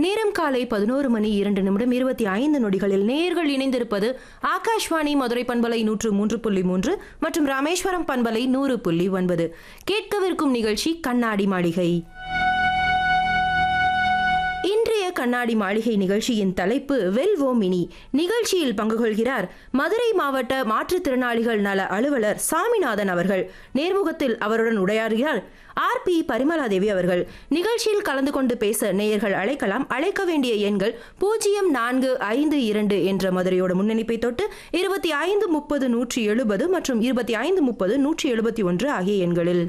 நேரம் காலை பதினோரு மணி இரண்டு நிமிடம் இருபத்தி ஐந்து நொடிகளில் நேர்கள் இணைந்திருப்பது ஆகாஷ்வாணி மதுரை பண்பலை நூற்று மூன்று புள்ளி மூன்று மற்றும் ராமேஸ்வரம் பண்பலை நூறு புள்ளி ஒன்பது கேட்கவிருக்கும் நிகழ்ச்சி கண்ணாடி மாளிகை இன்றைய கண்ணாடி மாளிகை நிகழ்ச்சியின் தலைப்பு வெல்வோம் இனி நிகழ்ச்சியில் பங்கு கொள்கிறார் மதுரை மாவட்ட மாற்றுத்திறனாளிகள் நல அலுவலர் சாமிநாதன் அவர்கள் நேர்முகத்தில் அவருடன் உரையாடுகிறார் ஆர் பி பரிமலாதேவி அவர்கள் நிகழ்ச்சியில் கலந்து கொண்டு பேச நேயர்கள் அழைக்கலாம் அழைக்க வேண்டிய எண்கள் பூஜ்ஜியம் நான்கு ஐந்து இரண்டு என்ற மதுரையோட முன்னணிப்பை தொட்டு இருபத்தி ஐந்து முப்பது நூற்றி எழுபது மற்றும் இருபத்தி ஐந்து முப்பது நூற்றி எழுபத்தி ஒன்று ஆகிய எண்களில்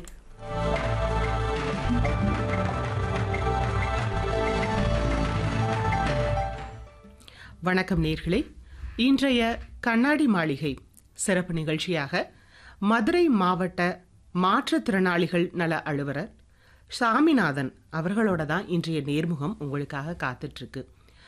வணக்கம் நேர்களே இன்றைய கண்ணாடி மாளிகை சிறப்பு நிகழ்ச்சியாக மதுரை மாவட்ட மாற்றுத்திறனாளிகள் நல அலுவலர் சாமிநாதன் அவர்களோட தான் இன்றைய நேர்முகம் உங்களுக்காக காத்துட்ருக்கு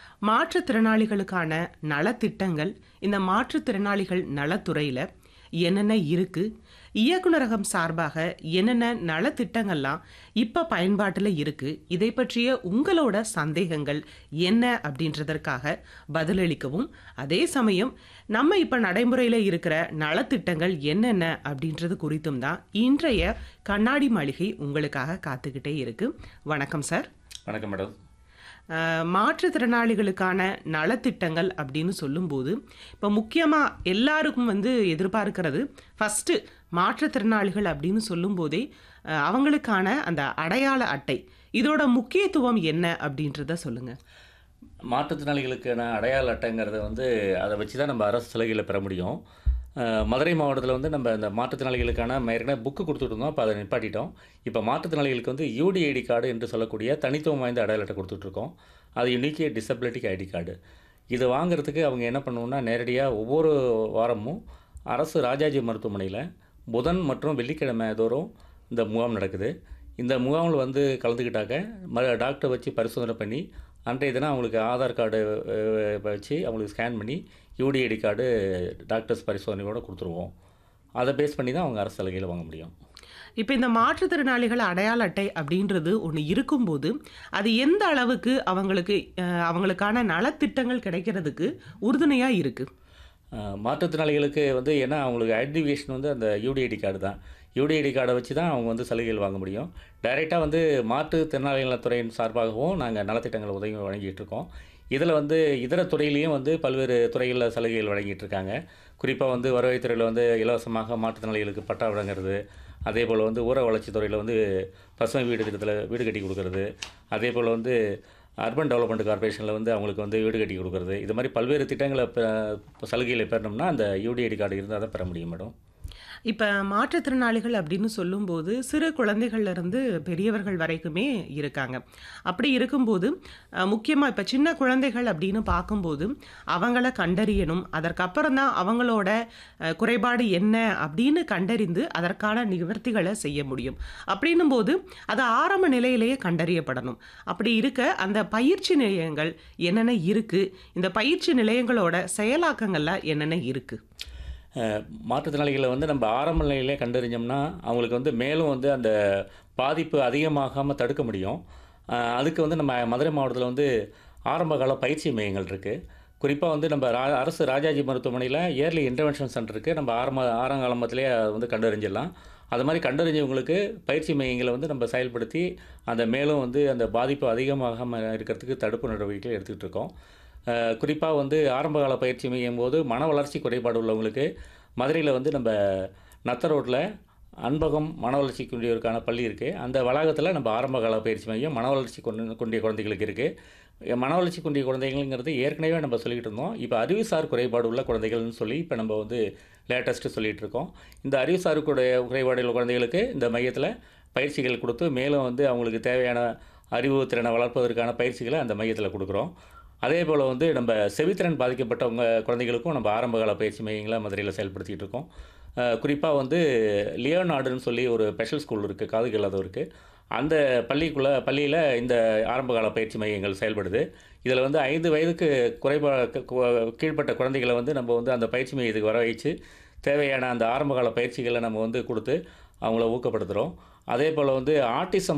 மாற்றுத்திறனாளிகளுக்கான நலத்திட்டங்கள் இந்த மாற்றுத்திறனாளிகள் நலத்துறையில் என்னென்ன இருக்கு இயக்குனரகம் சார்பாக என்னென்ன நலத்திட்டங்கள்லாம் இப்போ பயன்பாட்டில் இருக்கு இதை பற்றிய உங்களோட சந்தேகங்கள் என்ன அப்படின்றதற்காக பதிலளிக்கவும் அதே சமயம் நம்ம இப்போ நடைமுறையில் இருக்கிற நலத்திட்டங்கள் என்னென்ன அப்படின்றது குறித்தும் தான் இன்றைய கண்ணாடி மாளிகை உங்களுக்காக காத்துக்கிட்டே இருக்கு வணக்கம் சார் வணக்கம் மேடம் அஹ், மாற்றுத்திறனாளிகளுக்கான நலத்திட்டங்கள் அப்படின்னு சொல்லும்போது இப்போ முக்கியமாக எல்லாருக்கும் வந்து எதிர்பார்க்கிறது ஃபஸ்ட்டு மாற்றுத்திறனாளிகள் அப்படின்னு சொல்லும்போதே அஹ், அவங்களுக்கான அந்த அடையாள அட்டை இதோட முக்கியத்துவம் என்ன அப்படின்றத சொல்லுங்க மாற்றுத்திறனாளிகளுக்கான அடையாள அட்டைங்கிறத வந்து அதை வச்சு தான் நம்ம அரசு சலுகைகளை பெற முடியும் அஹ், மதுரை மாவட்டத்தில் வந்து நம்ம இந்த மாற்றுத்திறனாளிகளுக்கான நம்ம ஏற்கனவே புக்கு கொடுத்துட்டு இருந்தோம் இப்போ அதை நிப்பாட்டிட்டோம் இப்போ மாற்றுத்திறனாளிகளுக்கு வந்து யூடிஐடி கார்டு என்று சொல்லக்கூடிய தனித்துவம் வாய்ந்த அடையாள அட்டை கொடுத்துட்ருக்கோம் அது யூனிக் டிசபிலிட்டி ஐடி கார்டு இது வாங்குறதுக்கு அவங்க என்ன பண்ணணும்னா நேரடியாக ஒவ்வொரு வாரமும் அரசு ராஜாஜி மருத்துவமனையில் புதன் மற்றும் வெள்ளிக்கிழமை தோறும் இந்த முகாம் நடக்குது இந்த முகாமில் வந்து கலந்துக்கிட்டாக்க ம டாக்டர் வச்சு பரிசோதனை பண்ணி அன்றைய தினம் அவங்களுக்கு ஆதார் கார்டு அஹ், வச்சு அவங்களுக்கு ஸ்கேன் பண்ணி யூடிஐடி கார்டு டாக்டர்ஸ் பரிசோதனையோடு கொடுத்துருவோம் அதை பேஸ் பண்ணி தான் அவங்க அரசு சலுகையில் வாங்க முடியும் இப்போ இந்த மாற்றுத்திறனாளிகள் அடையாள அட்டை அப்படின்றது ஒன்று இருக்கும்போது அது எந்த அளவுக்கு அவங்களுக்கு அஹ், அவங்களுக்கான நலத்திட்டங்கள் கிடைக்கிறதுக்கு உறுதுணையாக இருக்குது அஹ், மாற்றுத்திறனாளிகளுக்கு வந்து ஏன்னா அவங்களுக்கு ஐடென்டிஃபிகேஷன் வந்து அந்த யூடிஐடி கார்டு தான் யூடிஐடி கார்டை வச்சு தான் அவங்க வந்து சலுகைகள் வாங்க முடியும் டைரெக்டாக வந்து மாற்றுத்திறனாளிகள் நலத்துறையின் சார்பாகவும் நாங்கள் நலத்திட்டங்கள் உதவி வழங்கிட்டு இருக்கோம் இதில் வந்து இதர துறையிலையும் வந்து பல்வேறு துறைகளில் சலுகைகள் வழங்கிட்டு இருக்காங்க குறிப்பாக வந்து வருவாய்த்துறையில் வந்து இலவசமாக மாற்றுத்திறனாளிகளுக்கு பட்டா வழங்குறது அதே போல் வந்து ஊரக வளர்ச்சித் துறையில் வந்து பசுமை வீடு திட்டத்தில் வீடு கட்டி கொடுக்கறது அதே போல் வந்து அர்பன் டெவலப்மெண்ட் கார்பரேஷனில் வந்து அவங்களுக்கு வந்து வீடு கட்டி கொடுக்கறது இது மாதிரி பல்வேறு திட்டங்களை பெ- சலுகைகளை பெறணும்னா அந்த யூடிஐடி கார்டு இருந்தால் தான் பெற முடியும் மேடம் இப்போ மாற்றுத்திறனாளிகள் அப்படின்னு சொல்லும்போது சிறு குழந்தைகள்ல இருந்து பெரியவர்கள் வரைக்குமே இருக்காங்க அப்படி இருக்கும்போது முக்கியமாக இப்போ சின்ன குழந்தைகள் அப்படின்னு பார்க்கும்போது அவங்கள கண்டறியணும் அதற்கப்புறம் தான் அவங்களோட அஹ், குறைபாடு என்ன அப்படின்னு கண்டறிந்து அதற்கான நிவர்த்திகளை செய்ய முடியும் அப்படின்னும் போது அது ஆரம்ப நிலையிலேயே கண்டறியப்படணும் அப்படி இருக்க அந்த பயிற்சி நிலையங்கள் என்னென்ன இருக்குது இந்த பயிற்சி நிலையங்களோட செயலாக்கங்கள்லாம் என்னென்ன இருக்குது அஹ், மாற்றுத்திறனாளிகளை வந்து நம்ம ஆரம்ப நிலையிலே கண்டறிஞ்சோம்னா அவங்களுக்கு வந்து மேலும் வந்து அந்த பாதிப்பு அதிகமாகாமல் தடுக்க முடியும் அஹ், அதுக்கு வந்து நம்ம மதுரை மாவட்டத்தில் வந்து ஆரம்பகால பயிற்சி மையங்கள் இருக்குது குறிப்பாக வந்து நம்ம ரா அரசு ராஜாஜி மருத்துவமனையில் இயர்லி இன்டர்வென்ஷன் சென்டருக்கு நம்ம ஆரம்ப ஆரங்காலமத்திலே அதை வந்து கண்டறிஞ்சிடலாம் அது மாதிரி கண்டறிஞ்சவங்களுக்கு பயிற்சி மையங்களை வந்து நம்ம செயல்படுத்தி அந்த மேலும் வந்து அந்த பாதிப்பு அதிகமாகாமல் இருக்கிறதுக்கு தடுப்பு நடவடிக்கைகள் எடுத்துக்கிட்டு இருக்கோம் குறிப்பாக வந்து ஆரம்பகால பயிற்சி மையம் போது மன வளர்ச்சி குறைபாடு உள்ளவங்களுக்கு மதுரையில் வந்து நம்ம நத்த ரோட்டில் அன்பகம் மன வளர்ச்சி குன்றியோருக்கான பள்ளி இருக்குது அந்த வளாகத்தில் நம்ம ஆரம்பகால பயிற்சி மையம் மன வளர்ச்சி கொண்டு குன்றிய குழந்தைகளுக்கு இருக்குது மன வளர்ச்சி குன்றிய குழந்தைகள்ங்கிறது ஏற்கனவே நம்ம சொல்லிக்கிட்டு இருந்தோம் இப்போ அறிவுசார் குறைபாடு உள்ள குழந்தைகள்னு சொல்லி இப்போ நம்ம வந்து லேட்டஸ்ட்டு சொல்லிகிட்டு இருக்கோம் இந்த அறிவுசார் குறை குறைபாடு உள்ள குழந்தைகளுக்கு இந்த மையத்தில் பயிற்சிகள் கொடுத்து மேலும் வந்து அவங்களுக்கு தேவையான அறிவு திறனை வளர்ப்பதற்கான பயிற்சிகளை அந்த மையத்தில் கொடுக்குறோம் அதே போல் வந்து நம்ம செவித்திறன் பாதிக்கப்பட்டவங்க குழந்தைகளுக்கும் நம்ம ஆரம்பகால பயிற்சி மையங்களை மதுரையில் செயல்படுத்திகிட்டு இருக்கோம் குறிப்பாக வந்து லியோநாடுன்னு சொல்லி ஒரு ஸ்பெஷல் ஸ்கூல் இருக்குது காது இல்லாதவருக்கு அந்த பள்ளிக்குள்ளே பள்ளியில் இந்த ஆரம்பகால பயிற்சி மையங்கள் செயல்படுது இதில் வந்து ஐந்து வயதுக்கு குறைபா கு- கீழ்ப்பட்ட குழந்தைகளை வந்து நம்ம வந்து அந்த பயிற்சி மையத்துக்கு வர வச்சு தேவையான அந்த ஆரம்பகால பயிற்சிகளை நம்ம வந்து கொடுத்து அவங்கள ஊக்கப்படுத்துகிறோம் அதே போல் வந்து ஆட்டிசம்